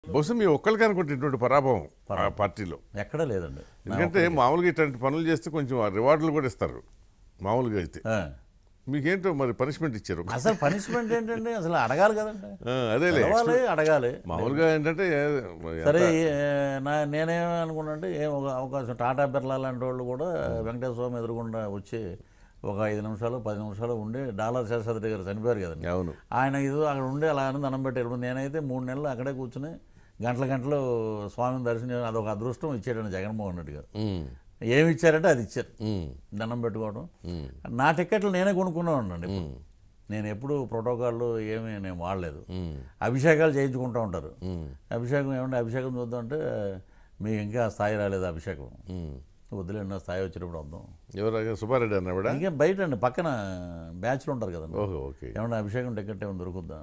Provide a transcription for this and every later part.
బహుశా మీ ఒక్కరికి అనుకుంటే ఇటువంటి పరాభవం ఆ పార్టీలో ఎక్కడా లేదండి ఎందుకంటే మామూలుగా ఇట్లాంటి పనులు చేస్తే కొంచెం రివార్డులు కూడా ఇస్తారు మామూలుగా అయితే ఆ. మీకేంటో మరి పనిష్మెంట్ ఇచ్చారు అసలు పనిష్మెంట్ ఏంటంటే అసలు అడగాలి కదండి ఆ, అదేలే అడగాలి అడగాలి మామూలుగా ఏంటంటే ఏ- ఎంత- సరే ఏ- నా నేనేమనుకున్నానంటే ఏం ఒక అవకాశం టాటా బిర్లా లాంటి వాళ్ళు కూడా వెంకటేశ్వర స్వామి ఎదురుగుండా వచ్చి ఒక ఐదు నిమిషాలు పది నిమిషాలు ఉండి డాలర్ శేషాద్రి గారు చనిపోయారు కదండి అవును ఆయన ఇది అక్కడ ఉండి అలా అని దండం పెట్టి వెళ్ళిపోయింది నేనైతే మూడు నెలలు అక్కడే కూర్చుని గంటల గంటలు స్వామిని దర్శనం అదొక అదృష్టం ఇచ్చాడండి జగన్మోహన్ రెడ్డి గారు ఉమ్, ఏమి ఇచ్చారంటే అది ఇచ్చారు ఉమ్, దండం పెట్టుకోవడం ఉమ్, నా టికెట్లు నేనే కొనుక్కున్నాను ఇప్పుడు నేను ఎప్పుడు ప్రోటోకాల్ ఏమీ నేను వాడలేదు ఉమ్, అభిషేకాలు చేయించుకుంటూ ఉంటారు ఉమ్, అభిషేకం ఏమంటే అభిషేకం చూద్దామంటే మీకు ఇంకా స్థాయి రాలేదు అభిషేకం ఉమ్. వదిలేండి నా స్థాయి వచ్చినప్పుడు వద్దాం ఎవరు సుబ్బారెడ్డి అన్నవిడ ఇంకేం బయట అండి పక్కన బ్యాచ్లు ఉంటారు కదండి ఓహో ఓకే ఏమన్నా అభిషేకం టికెట్ ఏమైనా దొరుకుద్దా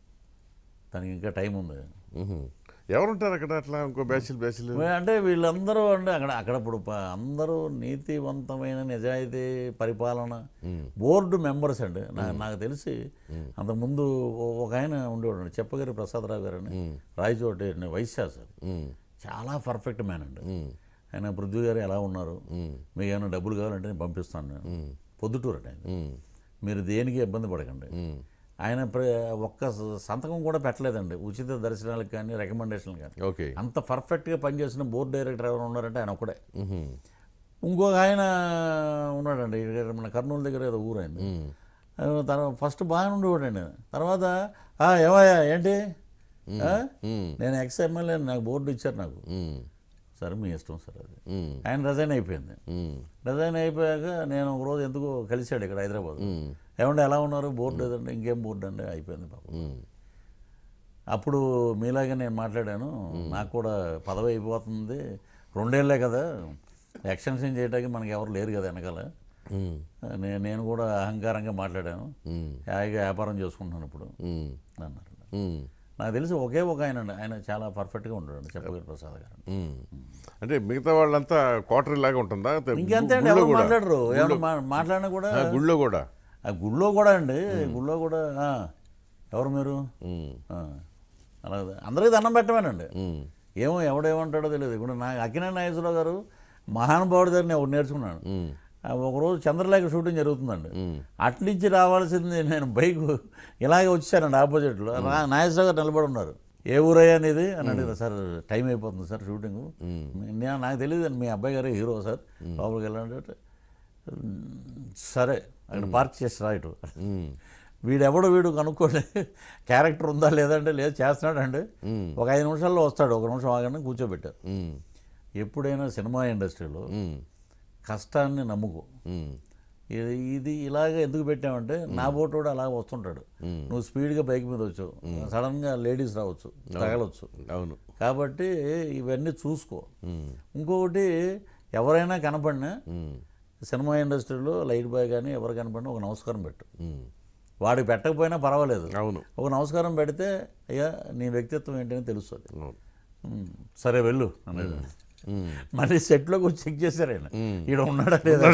తనకి ఇంకా టైం ఉంది ఉహు. ఎవరుంటారు అక్కడ అట్లా ఇంకో బ్యాచ్లు బ్యాచ్లు అంటే వీళ్ళందరూ అంటే అక్కడ అక్కడ ఇప్పుడు ప- అందరూ నీతివంతమైన నిజాయితీ పరిపాలన బోర్డు మెంబర్స్ అండి నా నాకు తెలిసి అంతకుముందు ఓ- ఒక ఆయన ఉండేవాడు చెప్పగారి ప్రసాదరావు గారు అని రాయచోటి వైస్ ఛాన్సలర్ ఉమ్, చాలా పర్ఫెక్ట్ మ్యాన్ అండి ఉమ్, ఆయన పృథ్వీ గారు ఎలా ఉన్నారు ఉమ్, మీకు ఏమైనా డబ్బులు కావాలంటే నేను పంపిస్తాను నేను పొద్దుటూరు అండి ఆయన ఉమ్, మీరు దేనికి ఇబ్బంది పడకండి ఉమ్, ఆయన ప్ర- ఒక్క స- సంతకం కూడా పెట్టలేదండి ఉచిత దర్శనాలకు కానీ రికమెండేషన్లు కానీ ఓకే అంత పర్ఫెక్ట్గా పనిచేసిన బోర్డు డైరెక్టర్ ఎవరు ఉన్నారంటే ఆయన ఒకడే ఉహు, ఇంకొక ఆయన ఉన్నాడండి ఇక్కడ మన కర్నూలు దగ్గర ఏదో ఊరైంది ఉమ్, తర్వాత ఫస్ట్ బాగానే ఉండేవాడండి తర్వాత "ఆ, ఏమయ్యా ఏంటి ఆ? ఉమ్, నేను ఎక్స్ ఎమ్మెల్యే నాకు బోర్డు ఇచ్చారు నాకు ఉమ్, సరే మీ ఇష్టం సార్ అది ఉమ్, ఆయన రిజైన్ అయిపోయింది ఉమ్, రిజైన్ అయిపోయాక నేను ఒక రోజు ఎందుకు కలిశాడు ఇక్కడ హైదరాబాద్ ఉమ్, ఏమంటే ఎలా ఉన్నారు బోర్డు ఏదండి ఇంకేం బోర్డు అండి అయిపోయింది పాపం ఉమ్, అప్పుడు మీలాగే నేను మాట్లాడాను నాకు కూడా పదవి అయిపోతుంది రెండేళ్లే కదా ఎక్స్టెన్షన్ చేయడానికి మనకి ఎవరు లేరు కదా వెనకాల ఉమ్, నేను నేను కూడా అహంకారంగా మాట్లాడాను ఉమ్, హాయిగా వ్యాపారం చేసుకుంటున్నాను ఇప్పుడు ఉమ్, అన్నారు ఉమ్, నాకు తెలిసి ఒకే ఒక ఆయన అండి ఆయన చాలా పర్ఫెక్ట్గా ఉంటాడు చెప్పగారి ప్రసాద్ గారు ఉమ్. అంటే మిగతా వాళ్ళంతా క్వార్టర్ లాగా ఉంటుందా ఇంకంతే అండి గుళ్ళో ఎవరు కూడా మాట్లాడరు ఎవరు మా- మాట్లాడినా కూడా ఆ, గుళ్ళో కూడా ఆ గుళ్ళో కూడా అండి గుళ్ళో కూడా ఆ, ఎవరు మీరు ఉమ్, ఆ, అలా అందరికీ దండం పెట్టమేనండి ఉమ్, ఏమో ఎవడేమంటాడో తెలియదు ఇప్పుడు నా అక్కినే నాగేశ్వరరావు గారు మహానుభావుడి దగ్గర నేను ఒకటి నేర్చుకున్నాను ఉమ్, ఆ, ఒకరోజు చంద్రలేఖ షూటింగ్ జరుగుతుందండి ఉమ్, అట్నుంచి రావాల్సింది నేను బైక్ ఇలాగే వచ్చానండి ఆపోజిట్లో నా- నాగేశ్వరరావు గారు నిలబడి ఉన్నారు ఏ ఊరయ్యా అనేది అని అడిగారు సార్ టైం అయిపోతుంది సార్ షూటింగ్ నేను నాకు తెలియదు మీ అబ్బాయి గారే హీరో సార్ లోపలికి వెళ్ళండి సరే అక్కడ పార్క్ చేసి రాయటు ఉమ్, వీడెవడో వీడు కనుక్కోండి క్యారెక్టర్ ఉందా లేదంటే లేదు చేస్తున్నాడండి ఒక ఐదు నిమిషాల్లో వస్తాడు ఒక నిమిషం ఆగండి కూర్చోబెట్టారు ఉమ్, ఎప్పుడైనా సినిమా ఇండస్ట్రీలో ఉమ్, కష్టాన్ని నమ్ముకో ఉమ్, ఇది ఇది ఇలాగ ఎందుకు పెట్టామంటే నా బోటోడు అలా వస్తుంటాడు నువ్వు స్పీడ్గా బైక్ మీద వచ్చావు సడన్గా లేడీస్ రావచ్చు తగలవచ్చు అవును కాబట్టి ఇవన్నీ చూసుకో ఉమ్, ఇంకొకటి ఎవరైనా కనపడినా ఉమ్, సినిమా ఇండస్ట్రీలో లైట్ బాయ్ కానీ ఎవరు కనపడినా ఒక నమస్కారం పెట్టు ఉమ్, వాడికి పెట్టకపోయినా పర్వాలేదు అవును ఒక నమస్కారం పెడితే అయ్యా నీ వ్యక్తిత్వం ఏంటని తెలుస్తుంది అవును ఉమ్, సరే వెళ్ళు అన్నాడు ఉమ్, మళ్ళీ సెట్లోకి వచ్చి చెక్ చేశారు ఆయన ఈడ ఉన్నాడా లేదా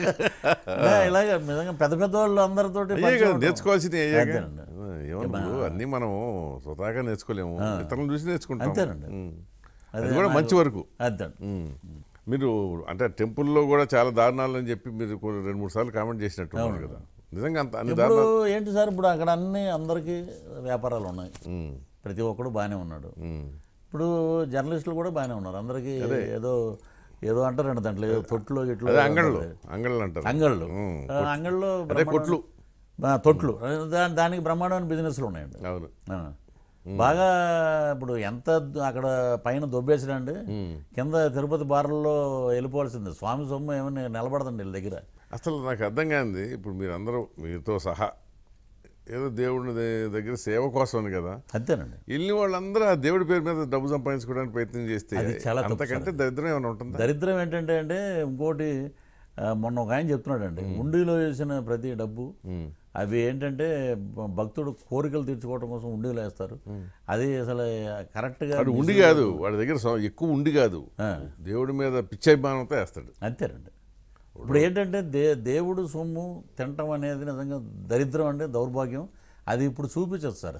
ఇలా ఇలాగ నిజంగా పెద్ద పెద్ద వాళ్ళు అందరితోటి అయ్యే పరిచయం కదా ఉండడం. నేర్చుకోవాల్సినవి అయ్యాక అంతేనండి. ఏమన్నా అన్నీ మనం స్వతహాగా నేర్చుకోలేము ఇతరులను చూసి నేర్చుకుంటాం అంతేనండి. ఉమ్. అదే అది కూడా మంచి వరకు అంతేండి ఉమ్. మీరు అంటే టెంపుల్లో కూడా చాలా దారుణాలు అని చెప్పి మీరు కొన్ని రెండు మూడు సార్లు కామెంట్ చేసినట్టు ఉన్నారు కదా నిజంగా అంత అన్ని ఇప్పుడు దారుణాలు ఏంటి సార్ ఇప్పుడు అక్కడ అన్ని అందరికీ వ్యాపారాలు ఉన్నాయి ఉమ్, ప్రతి ఒక్కడు బాగానే ఉన్నాడు ఉమ్, ఇప్పుడు జర్నలిస్టులు కూడా బాగానే ఉన్నారు అందరికీ ఏదో ఏదో అంటారండి దాంట్లో ఏదో తొట్లు గిట్లు అదే అంగళ్ళు అంగళ్ళు అంటారు అంగళ్ళు ఉమ్, ఆ, అంగళ్ళు అదే బ్రహ్మాండం- కొట్లు ఆ, తొట్లు దా- దానికి బ్రహ్మాండమైన బిజినెస్లు ఉన్నాయండి అవును ఆ. బాగా ఇప్పుడు ఎంత ద- అక్కడ పైన దొబ్బేసినండి కింద తిరుపతి బార్లలో వెళ్ళిపోవాల్సింది స్వామి సొమ్ము ఏమని నిలబడదండి వీళ్ళ దగ్గర అసలు నాకు అర్థం కానిది ఇప్పుడు మీరు అందరూ మీతో సహా ఏదో దేవుడి ద- దగ్గర సేవ కోసం అని కదా అంతేనండి వెళ్ళిన వాళ్ళందరూ ఆ దేవుడి పేరు మీద డబ్బు సంపాదించుకోవడానికి ప్రయత్నం చేస్తే అది చాలా తప్పు అంతకంటే దరిద్రం ఏమైనా ఉంటుందా దరిద్రం ఏంటంటే అంటే ఇంకోటి ఆ, మొన్న ఒక ఆయన చెప్తున్నాడండి ఉండిలో వేసిన ప్రతి డబ్బు అవి ఏంటంటే బ- భక్తుడు కోరికలు తీర్చుకోవడం కోసం ఉండిలో వేస్తారు అది అసలు కరెక్ట్గా వాడు ఉండి కాదు వాడి దగ్గర సొ- ఎక్కువ ఉండి కాదు దేవుడి మీద పిచ్చాభిమానంతో వేస్తాడు అంతేనండి ఇప్పుడు ఏంటంటే దే దేవుడు సొమ్ము తినటం అనేది నిజంగా దరిద్రం అంటే దౌర్భాగ్యం అది ఇప్పుడు చూపించదు సార్ అది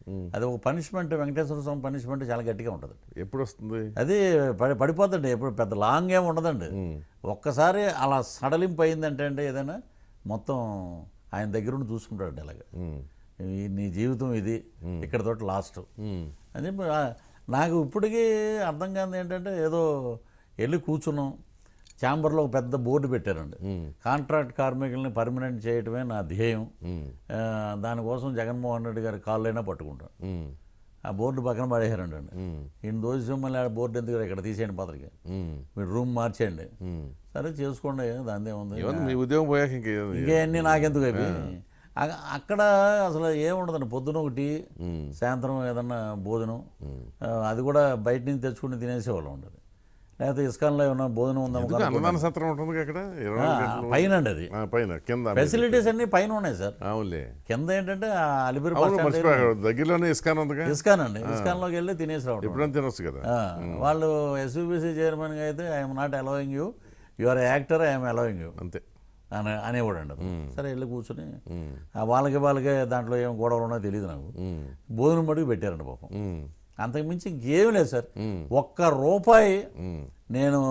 అది ఒక పనిష్మెంట్ వెంకటేశ్వర స్వామి పనిష్మెంట్ చాలా గట్టిగా ఉంటుంది ఎప్పుడు వస్తుంది అది పడి పడిపోతుందండి ఎప్పుడు పెద్ద లాంగ్ ఏమి ఉండదండి ఒక్కసారి అలా సడలింపు అయిందంటే అండి ఏదైనా మొత్తం ఆయన దగ్గర ఉండి చూసుకుంటాడు ఇలాగ ఉమ్. ఈ నీ జీవితం ఇది ఇక్కడ తోటి లాస్ట్ ఉమ్. అని చెప్పి ఆ- నాకు ఇప్పటికీ అర్థం కాదు ఏంటంటే ఏదో వెళ్ళి కూర్చున్నాం ఛాంబర్లో ఒక పెద్ద బోర్డు పెట్టారండి కాంట్రాక్ట్ కార్మికుల్ని పర్మనెంట్ చేయటమే నా ధ్యేయం ఉమ్. ఆ, దానికోసం జగన్మోహన్ రెడ్డి గారి కాళ్ళైనా పట్టుకుంటాను ఉమ్. ఆ బోర్డు పక్కన పడేశారండి అండి ఉమ్. ఈయన దోషం మళ్ళీ ఆ బోర్డు ఎందుకు ఇక్కడ తీసేయండి పాత్రకి ఉమ్. మీరు రూమ్ మార్చేయండి ఉమ్. సరే చేసుకోండి దాని ఏముంది ఏమన్నా మీ ఉద్యోగం పోయాక ఇంకే ఇంకేమన్నీ నాకెందుకు అవి అ- అక్కడ అసలు ఏముండదండి పొద్దున ఒకటి సాయంత్రం ఏదన్నా భోజనం ఆ, అది కూడా బయట నుంచి తెచ్చుకుని తినేసేవాళ్ళం ఉండదు లేకపోతే ఇస్కాన్లో ఏమన్నా భోజనం ఉందా ఎందుకు అన్నదాన సత్రం ఉంటుంది అక్కడ ఇరవై నాలుగు గంటలు పైన అండి అది ఆ, పైన కింద ఫెసిలిటీస్ అన్నీ పైన ఉన్నాయి సార్ అవునులే కింద ఏంటంటే ఆ అలిపిరి బస్ అవును స్టాండ్ మర్చిపోయా దగ్గరలోనే ఇస్కాన్ ఉందిగా ఇస్కాన్ అండి ఇస్కాన్లోకి వెళ్ళి తినేసి రావడం ఎప్పుడైనా తినొచ్చు కదా ఆ, వాళ్ళు ఎస్యూబీసీ చైర్మన్గా అయితే I'm not allowing you you are actor I'm allowing you అంతే అని అనేవాడండి అతను. సరే వెళ్ళి కూర్చొని ఆ వాళ్ళకి వాళ్ళకే దాంట్లో ఏం గొడవలు ఉన్నాయో తెలియదు నాకు ఉమ్. భోజనం మటుకు పెట్టారండి పాపం ఉమ్. అంతకు మించి ఇంకేం లేదు సార్ ఒక్క రూపాయి ఉమ్. నేను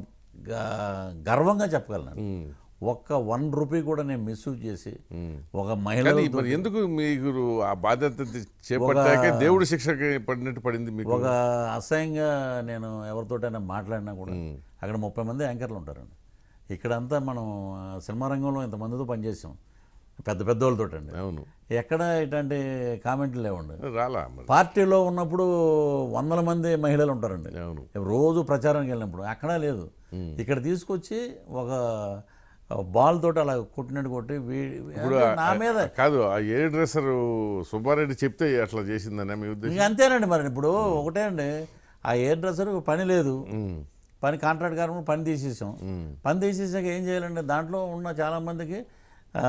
గ- గర్వంగా చెప్పగలను ఉమ్. ఒక్క వన్ రూపీ కూడా నేను మిస్యూజ్ చేసి ఒక మహిళ కానీ మరి ఎందుకు మీకు ఆ బాధ్యత చేపట్టాక దేవుడి శిక్షకి పడినట్టు పడింది మీకు ఒక అసహ్యంగా నేను ఎవరితోటైనా మాట్లాడినా కూడా అక్కడ ముప్పై మంది యాంకర్లు ఉంటారండి ఇక్కడంతా మనం ఆ, సినిమా రంగంలో ఇంతమందితో పనిచేసాం పెద్ద పెద్ద వాళ్ళతోటండి అవును ఎక్కడ ఇట్లాంటి కామెంట్లు లేవండి రాలా మరి పార్టీలో ఉన్నప్పుడు వందల మంది మహిళలు ఉంటారండి అవును రోజు ప్రచారానికి వెళ్ళినప్పుడు అక్కడ లేదు ఇక్కడ తీసుకొచ్చి ఒక బాల్ తోటి అలా కొట్టినట్టు కొట్టి వీ- అంటే నా మీద కాదు ఆ ఏ డ్రెస్సర్ సుబ్బారెడ్డి చెప్తే అట్లా చేసిందనే మీ ఉద్దేశం ఇంక అంతేనండి మరి ఇప్పుడు ఒకటే అండి ఆ ఎయిర్ డ్రెస్సర్ పని లేదు ఉమ్. పని కాంట్రాక్ట్ గారు పని తీసేసాం పని తీసేసాక ఏం చేయాలండి దాంట్లో ఉన్న చాలామందికి ఆ,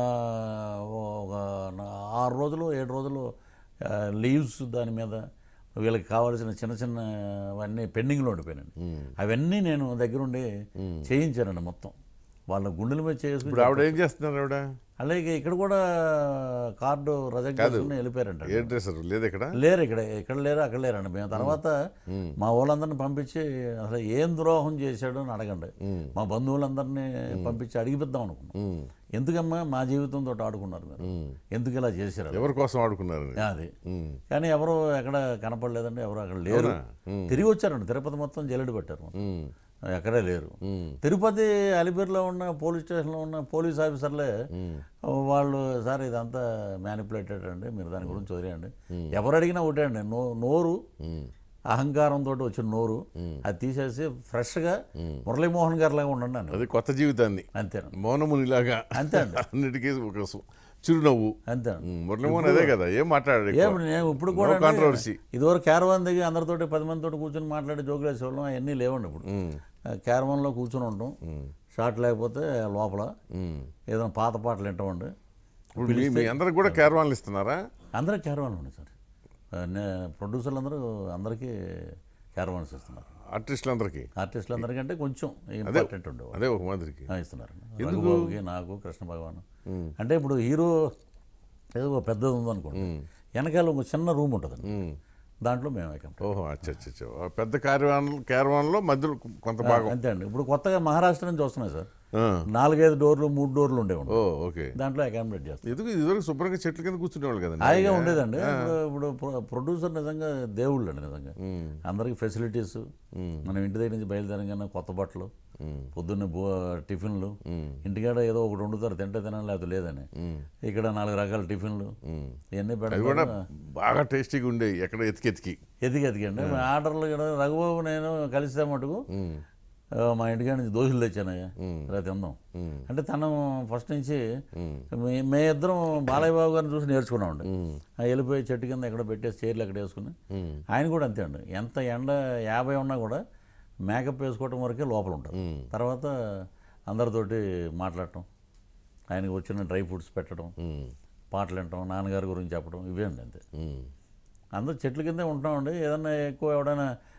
ఒక నా- ఆరు రోజులు ఏడు రోజులు ఆ, లీవ్స్ దాని మీద వీళ్ళకి కావాల్సిన చిన్న చిన్న అవన్నీ పెండింగ్లో ఉండిపోయినాయండి అవన్నీ నేను దగ్గరుండి చేయించానండి మొత్తం వాళ్ళ గుండెల మీద చేసుకుని ఇప్పుడు ఆవిడ ఏం చేస్తున్నారు ఆవిడ అలాగే ఇక్కడ కూడా కార్డు రజెక్ట్ చేసుకుని వెళ్ళిపోయారంట ఏ డ్రెస్సర్ లేదు ఇక్కడ లేరు ఇక్కడ ఇక్కడ లేరు అక్కడ లేరండి మేము తర్వాత మా వాళ్ళందరిని పంపించి అసలు ఏం ద్రోహం చేశాడు అని అడగండి మా బంధువులందరినీ పంపించి అడిగిపిద్దాం అనుకున్నాం ఉమ్. ఎందుకమ్మా మా జీవితంతో ఆడుకున్నారు మీరు ఎందుకు ఇలా చేశారు ఎవరి కోసం ఆడుకున్నారు అది ఉమ్. కానీ ఎవరు ఎక్కడ కనపడలేదండి ఎవరు అక్కడ లేరు తిరిగి వచ్చారండి తిరుపతి మొత్తం జల్లెడ పెట్టారు ఉమ్. ఎక్కడే లేరు ఉమ్. తిరుపతి అలిపిరిలో ఉన్న పోలీస్ స్టేషన్లో ఉన్న పోలీస్ ఆఫీసర్లే వాళ్ళు సార్ ఇదంతా మ్యానిపులేటెడ్ అండి మీరు దాని గురించి వదిలేయండి ఎవరు అడిగినా ఒకటే అండి నో నోరు అహంకారంతో వచ్చిన నోరు అది తీసేసి ఫ్రెష్గా మురళీమోహన్ గారి లాగా ఉండండి అని అది కొత్త జీవితాన్ని అంతేనండి మౌనమునిలాగా అంతే అండి అన్నిటికీ ఒక సు- చిరునవ్వు అంతే అండి ఉమ్, మురళీమోహన్ అదే కదా ఏం మాట్లాడాడు ఎక్కువ. ఏమిటి నేను ఇప్పుడు కూడా No controversy. ఇదివరకు క్యారవాన్ దిగి అందరితోటి పది మందితో కూర్చొని మాట్లాడి జోకులు వేసేవాళ్ళం అవన్నీ లేవండి ఇప్పుడు క్యారవాన్లో కూర్చొని ఉంటాం షార్ట్ లేకపోతే లోపల ఉమ్. ఏదైనా పాత పాటలు వింటామండి ఇప్పుడు మీ- మీ అందరికి కూడా క్యారవాన్లు ఇస్తున్నారా అందరికి క్యారవాన్లు ఉన్నాయి సార్ ఆ, నే- ప్రొడ్యూసర్లు అందరూ అందరికీ క్యారవాన్స్ ఇస్తున్నారు ఆర్టిస్టులందరికీ ఆర్టిస్టులు అందరికంటే కొంచెం ఇంపార్టెంట్ ఉండేవాళ్ళు అదే ఒక మాదిరికి ఆ, ఇస్తున్నారండి రఘుబాబుకి నాకు కృష్ణ భగవాన్ అంటే ఇప్పుడు హీరో ఏదో ఒక పెద్దది ఉందనుకోండి వెనకాల ఒక చిన్న రూమ్ ఉంటుందండి ఉమ్. దాంట్లో మేము ఎక్కం ఓహో అచ్చా అచ్చా అచ్చా. ఆ పెద్ద క్యారవాన్ క్యారవాన్లో మధ్యలో కొంత భాగం అంతే అండి ఇప్పుడు కొత్తగా మహారాష్ట్ర నుంచి వస్తున్నాయి సార్ ఆ. నాలుగైదు డోర్లు మూడు డోర్లు ఉండేవండి ఓ ఓకే దాంట్లో అకామిడేట్ చేస్తాం ఎందుకు ఇదివరకు శుభ్రంగా చెట్ల కింద కూర్చునేవాళ్ళు కదండి హాయిగా ఉండేదండి ఇప్పుడు ఇప్పుడు ప్రొ- ప్రొడ్యూసర్ నిజంగా దేవుళ్ళు అండి నిజంగా అందరికి ఫెసిలిటీస్ మనం ఇంటి దగ్గర నుంచి బయలుదేరంగానే కొత్త బట్టలు పొద్దున్నే బో టిఫిన్లు ఇంటికాడ ఏదో ఒకటి వండుతారు తింటే తినాలి లేకపోతే లేదని ఇక్కడ నాలుగు రకాల టిఫిన్లు ఇవన్నీ అది కూడా పెడతారు బాగా టేస్టీగా ఉండేవి ఎక్కడ ఎతికి ఎతికి ఎతికి ఎతికండి ఆర్డర్లు కూడా రఘుబాబు నేను కలిస్తే మటుకు ఆ, మా ఇంటికాడ నుంచి దోశలు తెచ్చానయ్యా ఇలా తిందాం అంటే తను ఫస్ట్ నుంచి మే- మే ఇద్దరం బాలయ్య బాబు గారిని చూసి నేర్చుకున్నామండి ఆ వెళ్ళిపోయి చెట్టు కింద ఎక్కడ పెట్టేసి చైర్లు ఎక్కడ వేసుకుని ఆయన కూడా అంతే అండి ఎంత ఎండ యాభై ఉన్నా కూడా మేకప్ వేసుకోవటం వరకే లోపల ఉంటారు తర్వాత అందరితోటి మాట్లాడటం ఆయనకి వచ్చిన డ్రై ఫ్రూట్స్ పెట్టడం పాటలు వినటం నాన్నగారి గురించి చెప్పడం ఇవే అండి అంతే ఉమ్. అందరూ చెట్ల కిందే ఉంటున్నామండి ఏదన్నా ఎక్కువ ఎవడైనా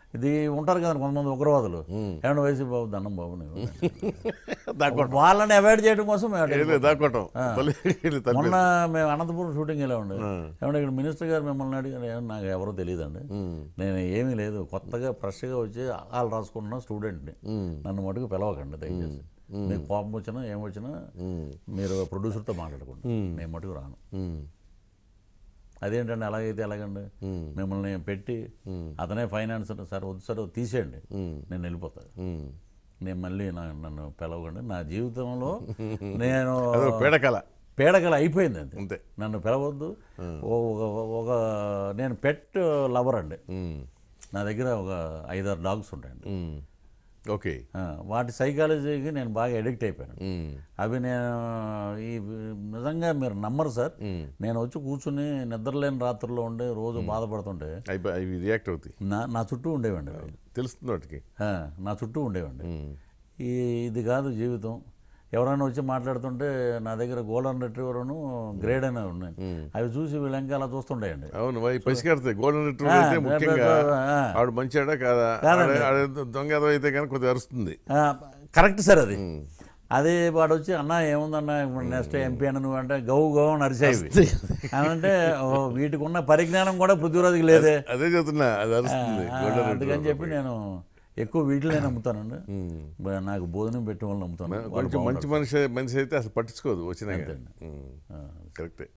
ఇది ఉంటారు కదా కొంతమంది ఉగ్రవాదులు ఏమన్నా వయసు బాబు దండం బాబు నీవు దాక్కోవటం వాళ్ళని అవాయిడ్ చేయడం కోసం మేము అటు ఏం లేదు, దాక్కోవటం తల్లి తల్లి మొన్న మేము అనంతపురం షూటింగ్ వెళ్ళా ఉండే ఏమంటే ఇక్కడ మినిస్టర్ గారు మిమ్మల్ని అడిగారు "ఏం నాకు ఎవరో తెలియదండి నేను ఏమీ లేదు కొత్తగా ఫ్రెష్గా వచ్చి వాళ్ళు రాసుకుంటున్న స్టూడెంట్ని నన్ను మటుకు పిలవకండి దయచేసి మీకు కోపం వచ్చినా ఏం వచ్చినా మీరు ప్రొడ్యూసర్తో మాట్లాడుకోండి నేను మటుకు రాను అదేంటండి అలాగైతే ఎలాగండి మిమ్మల్ని పెట్టి అతనే ఫైనాన్స్ సార్ వద్దు సార్ తీసేయండి నేను వెళ్ళిపోతాను నేను మళ్ళీ నా- నన్ను పిలవకండి నా జీవితంలో నేను అదో పీడకల పీడకల అయిపోయింది అంతే అంతే నన్ను పిలవద్దు ఒక ఒక నేను పెట్ లవర్ అండి ఉమ్, నా దగ్గర ఒక ఐదారు డాగ్స్ ఉంటాయండి ఉమ్, ఓకే ఆ, వాటి సైకాలజీకి నేను బాగా అడిక్ట్ అయిపోయాను ఉమ్, అవి నేను ఈ నిజంగా మీరు నమ్మరు సార్ నేను వచ్చి కూర్చుని నిద్రలేని రాత్రుల్లో ఉండే రోజు బాధపడుతుంటే అయిపోయి అవి రియాక్ట్ అవుతాయి నా నా చుట్టూ ఉండేవండి అవి. తెలుస్తుంది వాటికి ఆ, నా చుట్టూ ఉండేవండి ఈ ఇది కాదు జీవితం ఎవరైనా వచ్చి మాట్లాడుతుంటే నా దగ్గర గోల్డెన్ రిట్రీవర్ను గ్రేడ్ అని ఉన్నాయి అవి చూసి వీళ్ళంకా అలా చూస్తుండేయండి అవును అవి పసిగడతాయి గోల్డెన్ రిట్రీవర్ అయితే ఆ, ముఖ్యంగా ఆ. ఆవిడ మంచివాడా కాదా కాదండి. ఆడ- ఆడ దొంగ ఏదో అయితే కనుక కొద్దిగా అరుస్తుంది ఆ, కరెక్ట్ సార్ అది అదే వాడు వచ్చి అన్న ఏముందన్న ఇప్పుడు నెక్స్ట్ ఎంపీ అని నువ్వు అంటే గౌ గౌ అని అరిసేవి అంటే ఓ, వీటికి ఉన్న పరిజ్ఞానం కూడా పృథ్వీరాజుకి లేదే అదే చెప్తున్నా అది అరుస్తుంది ఆ, గోల్డెన్ అందుకని చెప్పి నేను ఎక్కువ వీటినే నమ్ముతానండి బ- నాకు భోజనం పెట్టే వాళ్ళు నమ్ముతాను వాళ్ళు కొంచెం మంచి మనిషి మనిషి అయితే అసలు పట్టించుకోదు వచ్చినా కరెక్టే